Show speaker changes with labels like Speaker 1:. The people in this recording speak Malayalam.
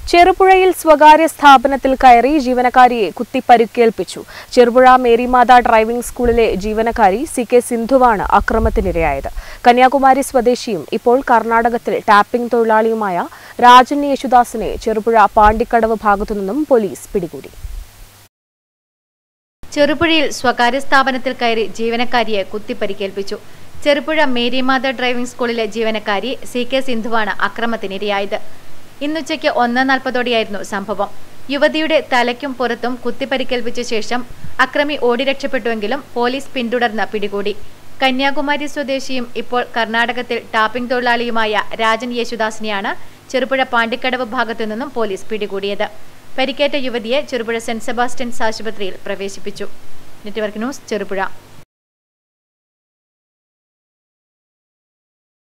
Speaker 1: ചെറുപുഴയിൽ സ്വകാര്യ സ്ഥാപനത്തിൽ കയറി ജീവനക്കാരിയെ കുത്തിപ്പരുക്കേൽപ്പിച്ചു ചെറുപുഴ മേരിമാത ഡ്രൈവിംഗ് സ്കൂളിലെ ജീവനക്കാരി സി കെ സിന്ധുവാണ് അക്രമത്തിനിരയായത് കന്യാകുമാരി സ്വദേശിയും ഇപ്പോൾ കർണാടകത്തിൽ ടാപ്പിംഗ് തൊഴിലാളിയുമായ രാജൻ യേശുദാസിനെ ചെറുപുഴ പാണ്ടിക്കടവ് ഭാഗത്തുനിന്നും പോലീസ് പിടികൂടി
Speaker 2: ചെറുപുഴയിൽ സ്വകാര്യ സ്ഥാപനത്തിൽ കയറി ജീവനക്കാരിയെ കുത്തിപ്പരിക്കേൽപ്പിച്ചു ചെറുപുഴ മേരിമാത ഡ്രൈവിംഗ് സ്കൂളിലെ ജീവനക്കാരി സി കെ സിന്ധുവാണ് അക്രമത്തിനിരയായത് ഇന്നുച്ചയ്ക്ക് ഒന്ന് നാൽപ്പതോടെയായിരുന്നു സംഭവം യുവതിയുടെ തലയ്ക്കും പുറത്തും കുത്തിപ്പരിക്കേൽപ്പിച്ച ശേഷം അക്രമി ഓടി രക്ഷപ്പെട്ടുവെങ്കിലും പോലീസ് പിന്തുടർന്ന് പിടികൂടി കന്യാകുമാരി സ്വദേശിയും ഇപ്പോൾ കർണാടകത്തിൽ ടാപ്പിംഗ് തൊഴിലാളിയുമായ രാജൻ യേശുദാസിനെയാണ് ചെറുപുഴ പാണ്ടിക്കടവ് ഭാഗത്തു നിന്നും പോലീസ് പിടികൂടിയത് പരിക്കേറ്റ യുവതിയെ ചെറുപുഴ സെന്റ് സെബാസ്റ്റ്യൻസ് ആശുപത്രിയിൽ പ്രവേശിപ്പിച്ചു നെറ്റ്വർക്ക് ന്യൂസ് ചെറുപുഴ